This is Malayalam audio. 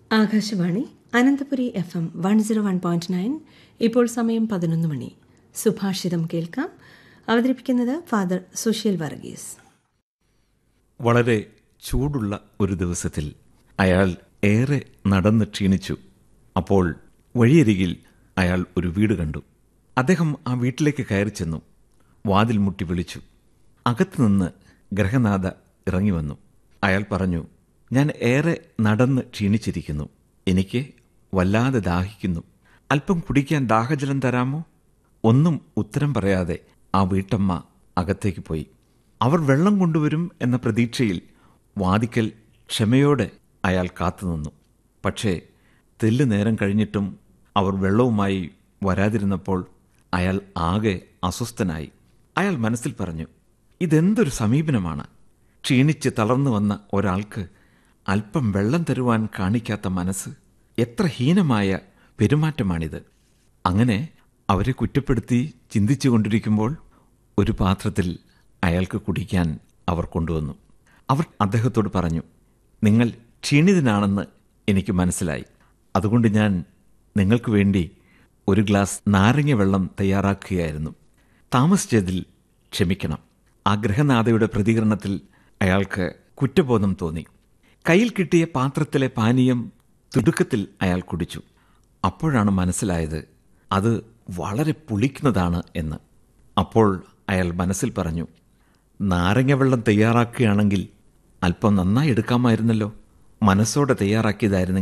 Akashvani Ananthapuri F M one zero one point nine ഇപ്പോൾ സമയം പതിനൊന്ന് മണി സുഭാഷിതം കേൾക്കാം അവതരിപ്പിക്കുന്നത് ഫാദർ സുശീൽ വർഗീസ് വളരെ ചൂടുള്ള ഒരു ദിവസത്തിൽ അയാൾ ഏറെ നടന്ന് ക്ഷീണിച്ചു അപ്പോൾ വഴിയരികിൽ അയാൾ ഒരു വീട് കണ്ടു അദ്ദേഹം ആ വീട്ടിലേക്ക് കയറി ചെന്നു വാതിൽ മുട്ടി വിളിച്ചു അകത്തുനിന്ന് ഗ്രഹനാഥ ഇറങ്ങി വന്നു അയാൾ പറഞ്ഞു ഞാൻ ഏറെ നടന്ന് ക്ഷീണിച്ചിരിക്കുന്നു എനിക്ക് വല്ലാതെ ദാഹിക്കുന്നു അല്പം കുടിക്കാൻ ദാഹജലം തരാമോ ഒന്നും ഉത്തരം പറയാതെ ആ വീട്ടമ്മ അകത്തേക്ക് പോയി അവർ വെള്ളം കൊണ്ടുവരും എന്ന പ്രതീക്ഷയിൽ വാദിക്കൽ ക്ഷമയോടെ അയാൾ കാത്തുനിന്നു പക്ഷേ തെല്ല് നേരം കഴിഞ്ഞിട്ടും അവർ വെള്ളവുമായി വരാതിരുന്നപ്പോൾ അയാൾ ആകെ അസ്വസ്ഥനായി അയാൾ മനസ്സിൽ പറഞ്ഞു ഇതെന്തൊരു സമീപനമാണ് ക്ഷീണിച്ച് തളർന്നു വന്ന ഒരാൾക്ക് അല്പം വെള്ളം തരുവാൻ കാണിക്കാത്ത മനസ്സ് എത്ര ഹീനമായ പെരുമാറ്റമാണിത് അങ്ങനെ അവരെ കുറ്റപ്പെടുത്തി ചിന്തിച്ചുകൊണ്ടിരിക്കുമ്പോൾ ഒരു പാത്രത്തിൽ അയാൾക്ക് കുടിക്കാൻ അവർ കൊണ്ടുവന്നു അവർ അദ്ദേഹത്തോട് പറഞ്ഞു നിങ്ങൾ ക്ഷീണിതനാണെന്ന് എനിക്ക് മനസ്സിലായി അതുകൊണ്ട് ഞാൻ നിങ്ങൾക്ക് വേണ്ടി ഒരു ഗ്ലാസ് നാരങ്ങ വെള്ളം തയ്യാറാക്കുകയായിരുന്നു താമസിച്ചതിൽ ക്ഷമിക്കണം ആ ഗ്രഹനാഥയുടെ പ്രതികരണത്തിൽ അയാൾക്ക് കുറ്റബോധം തോന്നി കയ്യിൽ കിട്ടിയ പാത്രത്തിലെ പാനീയം തിടുക്കത്തിൽ അയാൾ കുടിച്ചു അപ്പോഴാണ് മനസ്സിലായത് അത് വളരെ പുളിക്കുന്നതാണ് എന്ന് അപ്പോൾ അയാൾ മനസ്സിൽ പറഞ്ഞു നാരങ്ങ വെള്ളം തയ്യാറാക്കുകയാണെങ്കിൽ അല്പം നന്നായി എടുക്കാമായിരുന്നല്ലോ മനസ്സോടെ തയ്യാറാക്കിയതായിരുന്നെങ്കിൽ